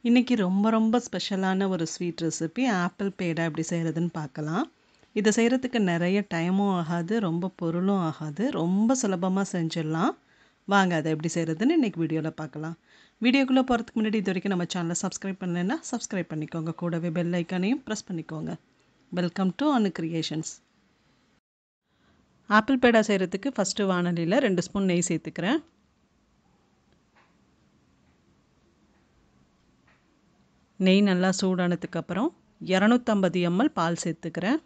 இன்றைக்கி ரொம்ப ரொம்ப ஸ்பெஷலான ஒரு ஸ்வீட் ரெசிபி ஆப்பிள் பேடா எப்படி செய்கிறதுன்னு பார்க்கலாம் இதை செய்கிறதுக்கு நிறைய டைமும் ஆகாது ரொம்ப பொருளும் ஆகாது ரொம்ப சுலபமாக செஞ்சிடலாம் வாங்க அதை எப்படி செய்கிறதுன்னு இன்றைக்கி வீடியோவில் பார்க்கலாம் வீடியோக்குள்ளே போகிறதுக்கு முன்னாடி இது வரைக்கும் நம்ம சேனலை சப்ஸ்கிரைப் பண்ணலைன்னா சப்ஸ்கிரைப் பண்ணிக்கோங்க கூடவே பெல் ஐக்கானையும் ப்ரெஸ் பண்ணிக்கோங்க welcome to Anu creations apple peda செய்கிறதுக்கு ஃபஸ்ட்டு வானலியில் ரெண்டு ஸ்பூன் நெய் சேர்த்துக்கிறேன் நெய் நல்லா சூடானதுக்கப்புறம் இரநூத்தம்பது எம்எல் பால் சேர்த்துக்கிறேன்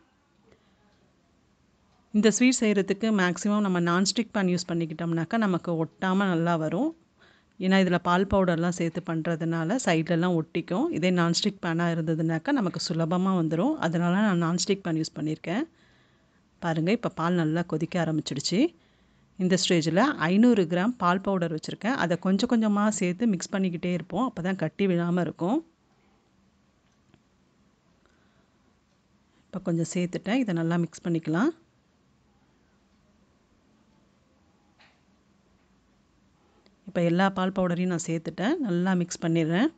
இந்த ஸ்வீட் செய்கிறதுக்கு மேக்ஸிமம் நம்ம நான்ஸ்டிக் பேன் யூஸ் பண்ணிக்கிட்டோம்னாக்கா நமக்கு ஒட்டாமல் நல்லா வரும் ஏன்னா இதில் பால் பவுடர்லாம் சேர்த்து பண்ணுறதுனால சைட்லலாம் ஒட்டிக்கும் இதே நான்ஸ்டிக் பேனாக இருந்ததுனாக்கா நமக்கு சுலபமாக வந்துடும் அதனால் நான் நான்ஸ்டிக் பேன் யூஸ் பண்ணியிருக்கேன் பாருங்கள் இப்போ பால் நல்லா கொதிக்க ஆரம்பிச்சிடுச்சு இந்த ஸ்டேஜில் ஐநூறு கிராம் பால் பவுடர் வச்சுருக்கேன் அதை கொஞ்சம் கொஞ்சமாக சேர்த்து மிக்ஸ் பண்ணிக்கிட்டே இருப்போம் அப்போ தான் கட்டி விழாமல் இருக்கும் இப்போ கொஞ்சம் சேர்த்துட்டேன் இதை நல்லா மிக்ஸ் பண்ணிக்கலாம் இப்போ எல்லா பால் பவுடரையும் நான் சேர்த்துட்டேன் நல்லா மிக்ஸ் பண்ணிடுறேன்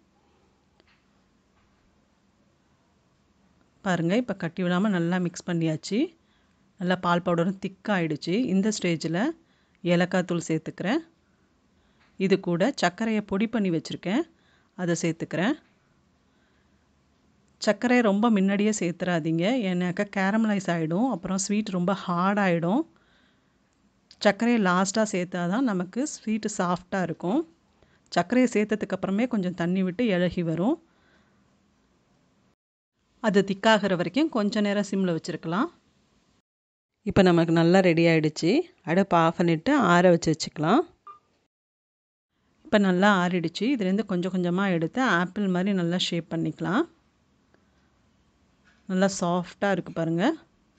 பாருங்கள் இப்போ கட்டி விடாமல் நல்லா மிக்ஸ் பண்ணியாச்சு நல்லா பால் பவுடரும் திக்காகிடுச்சு இந்த ஸ்டேஜில் ஏலக்காய் தூள் சேர்த்துக்கிறேன் இது கூட சர்க்கரையை பொடி பண்ணி வச்சுருக்கேன் அதை சேர்த்துக்கிறேன் சர்க்கரையை ரொம்ப முன்னாடியே சேர்த்துறாதீங்க ஏன்னாக்கா கேரமலைஸ் ஆகிடும் அப்புறம் ஸ்வீட் ரொம்ப ஹார்டாகிடும் சர்க்கரையை லாஸ்ட்டாக சேர்த்தா தான் நமக்கு ஸ்வீட்டு சாஃப்டாக இருக்கும் சர்க்கரையை சேர்த்ததுக்கப்புறமே கொஞ்சம் தண்ணி விட்டு இழகி வரும் அது திக்காகிற வரைக்கும் கொஞ்சம் நேரம் சிம்மில் வச்சுருக்கலாம் இப்போ நமக்கு நல்லா ரெடி ஆகிடுச்சு அடுப்பு ஆஃப் பண்ணிவிட்டு ஆற வச்சு வச்சுக்கலாம் இப்போ நல்லா ஆறிடுச்சு இதுலேருந்து கொஞ்சம் கொஞ்சமாக எடுத்து ஆப்பிள் மாதிரி நல்லா ஷேப் பண்ணிக்கலாம் நல்லா சாஃப்டாக இருக்குது பாருங்கள்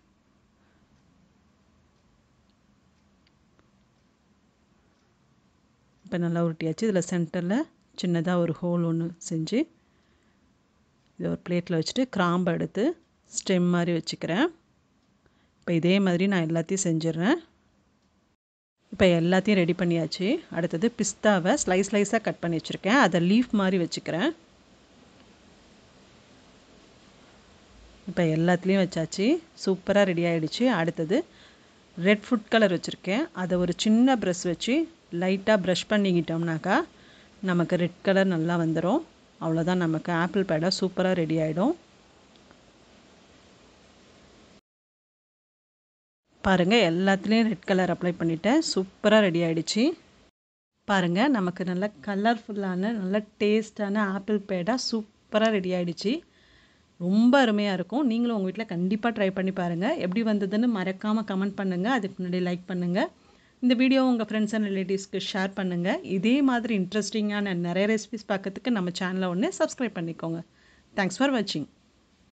இப்போ நல்லா உருட்டியாச்சு இதில் சென்டரில் சின்னதாக ஒரு ஹோல் ஒன்று செஞ்சு இதை ஒரு பிளேட்டில் வச்சுட்டு கிராம்பை எடுத்து ஸ்டெம் மாதிரி வச்சுக்கிறேன் இப்போ இதே மாதிரி நான் எல்லாத்தையும் செஞ்சிடுறேன் இப்போ எல்லாத்தையும் ரெடி பண்ணியாச்சு அடுத்தது பிஸ்தாவை ஸ்லைஸ் ஸ்லைஸாக கட் பண்ணி வச்சுருக்கேன் அதை லீஃப் மாதிரி வச்சுக்கிறேன் இப்போ எல்லாத்துலேயும் வச்சாச்சு சூப்பராக ரெடி ஆகிடுச்சு அடுத்தது ரெட் ஃபுட் கலர் வச்சுருக்கேன் அதை ஒரு சின்ன ப்ரெஷ் வச்சு லைட்டாக ப்ரஷ் பண்ணிக்கிட்டோம்னாக்கா நமக்கு ரெட் கலர் நல்லா வந்துடும் அவ்வளோதான் நமக்கு ஆப்பிள் பேடா சூப்பராக ரெடி ஆகிடும் பாருங்கள் எல்லாத்துலேயும் ரெட் கலர் அப்ளை பண்ணிவிட்டேன் சூப்பராக ரெடி ஆகிடுச்சு பாருங்கள் நமக்கு நல்ல கலர்ஃபுல்லான நல்ல டேஸ்டான ஆப்பிள் பேடா சூப்பராக ரெடி ஆகிடுச்சு ரொம்ப அருமையாக இருக்கும் நீங்களும் உங்கள் வீட்டில் கண்டிப்பாக ட்ரை பண்ணி பாருங்கள் எப்படி வந்ததுன்னு மறக்காமல் கமெண்ட் பண்ணுங்கள் அதுக்கு முன்னாடி லைக் பண்ணுங்கள் இந்த வீடியோ உங்கள் ஃப்ரெண்ட்ஸ் அண்ட் ரிலேட்டிவ்ஸ்க்கு ஷேர் பண்ணுங்கள் இதே மாதிரி இன்ட்ரெஸ்டிங்கான நிறைய ரெசிபிஸ் பார்க்கறதுக்கு நம்ம சேனலை ஒன்று சப்ஸ்கிரைப் பண்ணிக்கோங்க தேங்க்ஸ் ஃபார் வாட்சிங்